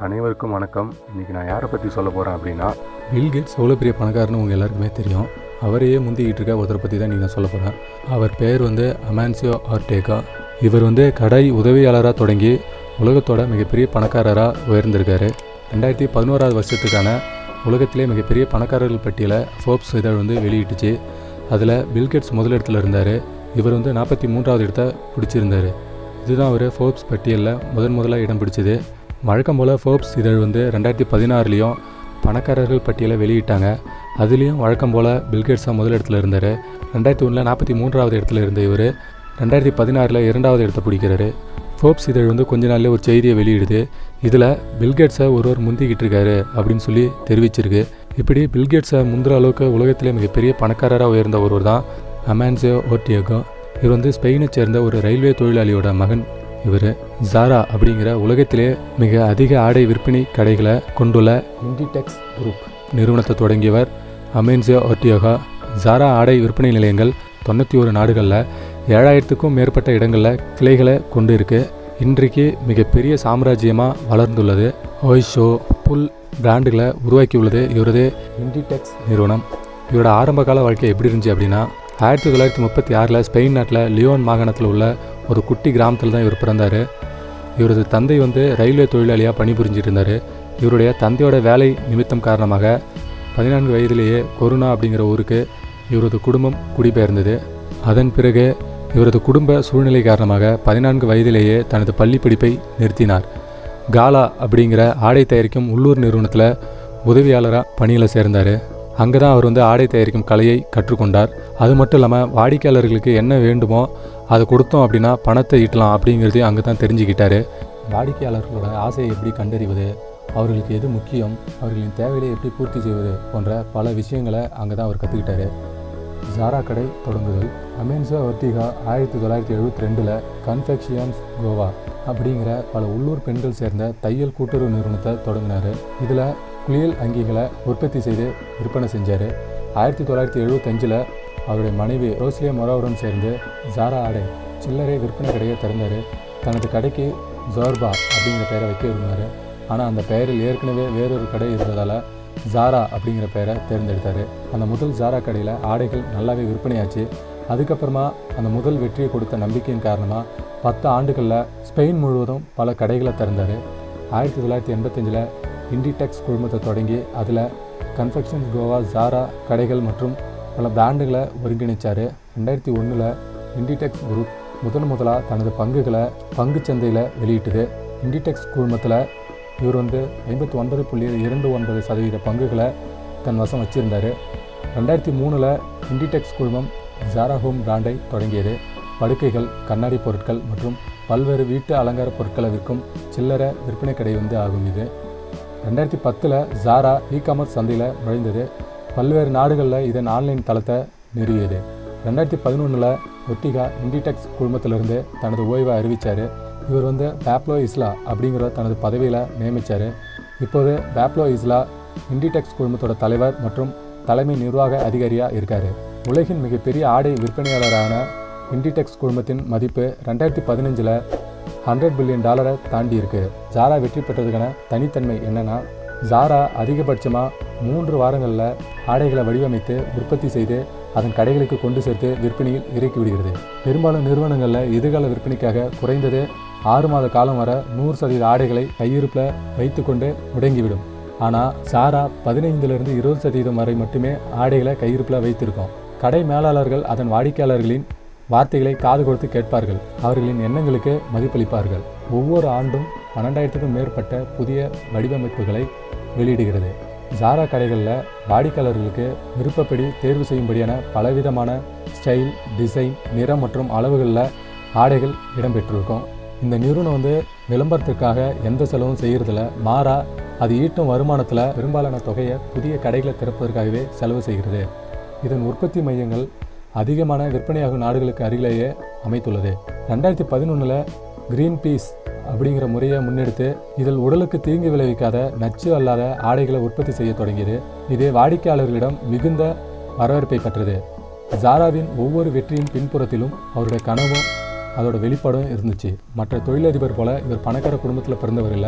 அனைவருக்கும் வணக்கம் இன்றைக்கி நான் யாரை பற்றி சொல்ல போகிறேன் அப்படின்னா பில்கேட்ஸ் எவ்வளோ பெரிய பணக்காரன்னு உங்கள் எல்லாருக்குமே தெரியும் அவரையே முந்திக்கிட்டு இருக்க ஒருத்தரை பற்றி தான் நீங்கள் சொல்ல போகிறேன் அவர் பேர் வந்து அமான்சியோ ஆர்டேகா இவர் வந்து கடை உதவியாளராக தொடங்கி உலகத்தோட மிகப்பெரிய பணக்காரராக உயர்ந்திருக்காரு ரெண்டாயிரத்தி பதினோராவது வருஷத்துக்கான உலகத்திலே மிகப்பெரிய பணக்காரர்கள் பட்டியலை ஃபோர்ப்ஸ் இதழ் வந்து வெளியிட்டுச்சு அதில் பில்கேட்ஸ் முதலிடத்தில் இருந்தார் இவர் வந்து நாற்பத்தி மூன்றாவது இடத்த பிடிச்சிருந்தார் இதுதான் அவர் ஃபோர்ப்ஸ் பட்டியலில் முதன் முதலாக இடம் பிடிச்சது வழக்கம் போல் ஃபோர்ப்ஸ் இதழ் வந்து ரெண்டாயிரத்தி பதினாறுலேயும் பணக்காரர்கள் பட்டியலை வெளியிட்டாங்க அதுலேயும் வழக்கம் போல் பில்கேட்ஸ் தான் முதல் இடத்துல இருந்தார் ரெண்டாயிரத்தி ஒன்றில் நாற்பத்தி மூன்றாவது இடத்துல இருந்த இவர் ரெண்டாயிரத்தி பதினாறில் இரண்டாவது இடத்த பிடிக்கிறாரு ஃபோர்ப்ஸ் இதழ் வந்து கொஞ்ச நாள்லேயே ஒரு செய்தியை வெளியிடுது இதில் பில்கேட்ஸை ஒருவர் முந்திக்கிட்டு இருக்காரு அப்படின்னு சொல்லி தெரிவிச்சிருக்கு இப்படி பில்கேட்ஸை முந்துற அளவுக்கு உலகத்திலே மிகப்பெரிய பணக்காரராக உயர்ந்த ஒருவர் தான் அமான்சியோ ஓர்டியகோ இவர் வந்து ஸ்பெயினை சேர்ந்த ஒரு ரயில்வே தொழிலாளியோட மகன் இவர் ஜாரா அப்படிங்கிற உலகத்திலே மிக அதிக ஆடை விற்பனை கடைகளை கொண்டுள்ள இண்டிடெக்ஸ் குரூப் நிறுவனத்தை தொடங்கியவர் அமென்சியோ ஒர்டியோகா ஜாரா ஆடை விற்பனை நிலையங்கள் தொண்ணூற்றி ஒரு நாடுகளில் ஏழாயிரத்துக்கும் மேற்பட்ட இடங்களில் கிளைகளை கொண்டு இருக்கு இன்றைக்கு மிகப்பெரிய சாம்ராஜ்யமாக வளர்ந்துள்ளது ஓய்ஷோ புல் பிராண்டுகளை உருவாக்கியுள்ளது இவரது இண்டிடெக்ஸ் நிறுவனம் இவரோட ஆரம்ப கால வாழ்க்கை எப்படி இருந்துச்சு அப்படின்னா ஆயிரத்தி தொள்ளாயிரத்தி முப்பத்தி ஆறில் ஸ்பெயின் நாட்டில் லியோன் மாகாணத்தில் உள்ள ஒரு குட்டி கிராமத்தில் தான் இவர் பிறந்தார் இவரது தந்தை வந்து ரயில்வே தொழிலாளியாக பணிபுரிஞ்சிட்டு இருந்தார் இவருடைய தந்தையோட வேலை நிமித்தம் காரணமாக பதினான்கு வயதிலேயே கொருணா அப்படிங்கிற ஊருக்கு இவரது குடும்பம் குடிபெயர்ந்தது அதன் பிறகு இவரது குடும்ப சூழ்நிலை காரணமாக பதினான்கு வயதிலேயே தனது பள்ளி படிப்பை நிறுத்தினார் காலா அப்படிங்கிற ஆடை தயாரிக்கும் உள்ளூர் நிறுவனத்தில் உதவியாளராக பணியில் சேர்ந்தார் அங்கே தான் அவர் வந்து ஆடை தயாரிக்கும் கலையை கற்றுக்கொண்டார் அது மட்டும் இல்லாமல் வாடிக்கையாளர்களுக்கு என்ன வேண்டுமோ அதை கொடுத்தோம் அப்படின்னா பணத்தை ஈட்டலாம் அப்படிங்கிறதையும் அங்கே தான் தெரிஞ்சுக்கிட்டாரு வாடிக்கையாளர்களோட ஆசையை எப்படி கண்டறிவது அவர்களுக்கு எது முக்கியம் அவர்களின் தேவைகளை எப்படி பூர்த்தி செய்வது போன்ற பல விஷயங்களை அங்கே தான் அவர் கற்றுக்கிட்டாரு ஜாரா கடை தொடங்குதல் அமேன்சா ஒர்டிகா ஆயிரத்தி தொள்ளாயிரத்தி எழுபத்தி ரெண்டில் கன்ஃபெக்ஷியன்ஸ் கோவா அப்படிங்கிற பல உள்ளூர் பெண்கள் சேர்ந்த தையல் கூட்டுறவு நிறுவனத்தை தொடங்கினார் இதில் குளியல் அங்கிகளை உற்பத்தி செய்து விற்பனை செஞ்சார் ஆயிரத்தி தொள்ளாயிரத்தி எழுபத்தஞ்சில் அவருடைய மனைவி ரோஸ்லியா மொராவுடன் சேர்ந்து ஜாரா ஆடை சில்லறை விற்பனை கடையை திறந்தார் தனது கடைக்கு ஜோர்பா அப்படிங்கிற பெயரை வைக்க விரும்பினார் ஆனால் அந்த பெயரில் ஏற்கனவே வேறொரு கடை இருந்ததால் ஜாரா அப்படிங்கிற பெயரை தேர்ந்தெடுத்தார் அந்த முதல் ஜாரா கடையில் ஆடைகள் நல்லாவே விற்பனையாச்சு அதுக்கப்புறமா அந்த முதல் வெற்றியை கொடுத்த நம்பிக்கையின் காரணமாக பத்து ஆண்டுகளில் ஸ்பெயின் முழுவதும் பல கடைகளை திறந்தார் ஆயிரத்தி தொள்ளாயிரத்தி எண்பத்தஞ்சில் இண்டிடெக்ஸ் குழுமத்தை தொடங்கி அதில் கன்ஃபெக்ஷன்ஸ் கோவா ஜாரா கடைகள் மற்றும் பல பிராண்டுகளை ஒருங்கிணைச்சார் ரெண்டாயிரத்தி ஒன்றில் இண்டிடெக்ஸ் குரூப் முதன் முதலாக தனது பங்குகளை பங்குச் சந்தையில் வெளியிட்டது இண்டிடெக்ஸ் குழுமத்தில் இவர் வந்து ஐம்பத்தி ஒன்பது புள்ளி இரண்டு ஒன்பது சதவீத பங்குகளை தன் வசம் வச்சுருந்தார் ரெண்டாயிரத்தி மூணில் இண்டிடெக்ஸ் குழுமம் ஜாரா ஹோம் பிராண்டை தொடங்கியது படுக்கைகள் கண்ணாடி பொருட்கள் மற்றும் பல்வேறு வீட்டு அலங்கார பொருட்களை விற்கும் சில்லறை விற்பனை கடை வந்து ஆகும் இது ரெண்டாயிரத்தி பத்தில் ஜாரா இ காமர்ஸ் சந்தையில் நுழைந்தது பல்வேறு நாடுகளில் இதன் ஆன்லைன் தளத்தை நிறுவியது ரெண்டாயிரத்தி பதினொன்றில் ஒட்டிகா இண்டிடெக்ஸ் குழுமத்திலிருந்து தனது ஓய்வை அறிவித்தார் இவர் வந்து பேப்லோ இஸ்லா அப்படிங்கிற தனது பதவியில் நியமித்தார் இப்போது பேப்லோ இஸ்லா இண்டிடெக்ஸ் குழுமத்தோட தலைவர் மற்றும் தலைமை நிர்வாக அதிகாரியாக இருக்கார் உலகின் மிகப்பெரிய ஆடை விற்பனையாளரான இண்டிடெக்ஸ் குழுமத்தின் மதிப்பு ரெண்டாயிரத்தி பதினஞ்சில் ஹண்ட்ரட் பில்லியன் டாலரை தாண்டி இருக்கு ஜாரா வெற்றி பெற்றதுக்கான தனித்தன்மை என்னன்னா ஜாரா அதிகபட்சமாக மூன்று வாரங்களில் ஆடைகளை வடிவமைத்து உற்பத்தி செய்து அதன் கடைகளுக்கு கொண்டு சேர்த்து விற்பனையில் இறக்கி விடுகிறது பெரும்பாலும் நிறுவனங்களில் எதிர்கால விற்பனைக்காக குறைந்தது ஆறு மாத காலம் வர நூறு சதவீத ஆடைகளை கையிருப்பில் வைத்துக்கொண்டு முடங்கிவிடும் ஆனால் சாரா பதினைந்திலிருந்து இருபது சதவீதம் வரை மட்டுமே ஆடைகளை கையிருப்பில் வைத்திருக்கோம் கடை மேலாளர்கள் அதன் வாடிக்கையாளர்களின் வார்த்தைகளை காது கொடுத்து கேட்பார்கள் அவர்களின் எண்ணங்களுக்கு மதிப்பளிப்பார்கள் ஒவ்வொரு ஆண்டும் பன்னெண்டாயிரத்துக்கும் மேற்பட்ட புதிய வடிவமைப்புகளை வெளியிடுகிறது ஜாரா கடைகளில் வாடிக்கையாளர்களுக்கு விருப்பப்படி தேர்வு செய்யும்படியான பலவிதமான ஸ்டைல் டிசைன் நிறம் மற்றும் அளவுகளில் ஆடைகள் இடம்பெற்றிருக்கும் இந்த நிறுவனம் வந்து விளம்பரத்திற்காக எந்த செலவும் செய்கிறதில்ல மாறா அது ஈட்டும் வருமானத்தில் பெரும்பாலான தொகையை புதிய கடைகளை திறப்பதற்காகவே செலவு செய்கிறது இதன் உற்பத்தி மையங்கள் அதிகமான விற்பனையாகும் நாடுகளுக்கு அருகிலேயே அமைத்துள்ளது ரெண்டாயிரத்தி பதினொன்றில் க்ரீன் பீஸ் அப்படிங்கிற முறையை முன்னெடுத்து இதில் உடலுக்கு தீங்கு விளைவிக்காத நச்சு அல்லாத ஆடைகளை உற்பத்தி செய்ய தொடங்கியது இது வாடிக்கையாளர்களிடம் மிகுந்த வரவேற்பை பெற்றது ஜாராவின் ஒவ்வொரு வெற்றியின் பின்புறத்திலும் அவருடைய கனவும் அதோட வெளிப்பாடும் இருந்துச்சு மற்ற தொழிலதிபர் போல இவர் பணக்கார குடும்பத்தில் பிறந்தவர் இல்லை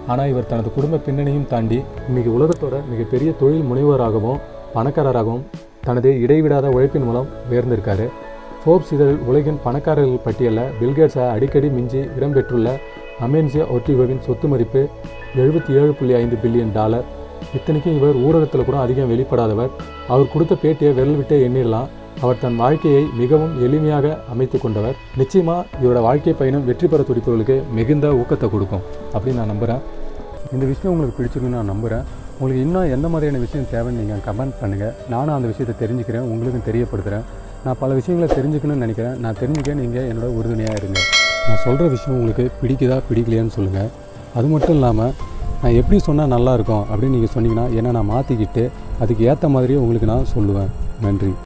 ஆனால் இவர் தனது குடும்ப பின்னணியும் தாண்டி இன்னைக்கு உலகத்தோட மிகப்பெரிய தொழில் முனைவோராகவும் பணக்காரராகவும் தனது இடைவிடாத உழைப்பின் மூலம் உயர்ந்திருக்காரு ஃபோர்ப்ஸ் இதழ் உலகின் பணக்காரர்கள் பட்டியலில் பில்கேட்ஸை அடிக்கடி மிஞ்சி இடம்பெற்றுள்ள அமென்சியா ஒர்டிகோவின் சொத்து மதிப்பு எழுபத்தி ஏழு புள்ளி ஐந்து பில்லியன் டாலர் இத்தனைக்கும் இவர் ஊடகத்தில் கூட அதிகம் வெளிப்படாதவர் அவர் கொடுத்த பேட்டியை விரல் விட்டே எண்ணிடலாம் அவர் தன் வாழ்க்கையை மிகவும் எளிமையாக அமைத்து கொண்டவர் நிச்சயமாக இவரோட வாழ்க்கை பயணம் வெற்றி பெற துடிப்பவர்களுக்கு மிகுந்த ஊக்கத்தை கொடுக்கும் அப்படின்னு நான் நம்புகிறேன் இந்த விஷயம் உங்களுக்கு பிடிச்சிருக்குன்னு நான் நம்புகிறேன் உங்களுக்கு இன்னும் எந்த மாதிரியான விஷயம் தேவைன்னு நீங்கள் கமெண்ட் பண்ணுங்கள் நானும் அந்த விஷயத்தை தெரிஞ்சுக்கிறேன் உங்களுக்கும் தெரியப்படுத்துகிறேன் நான் பல விஷயங்களை தெரிஞ்சுக்கணும்னு நினைக்கிறேன் நான் தெரிஞ்சுக்க நீங்கள் என்னோட உறுதுணையாக இருங்க நான் சொல்கிற விஷயம் உங்களுக்கு பிடிக்குதா பிடிக்கலையான்னு சொல்லுங்கள் அது மட்டும் இல்லாமல் நான் எப்படி சொன்னால் நல்லாயிருக்கும் அப்படின்னு நீங்கள் சொன்னீங்கன்னா என்னை நான் மாற்றிக்கிட்டு அதுக்கு ஏற்ற மாதிரியே உங்களுக்கு நான் சொல்லுவேன் நன்றி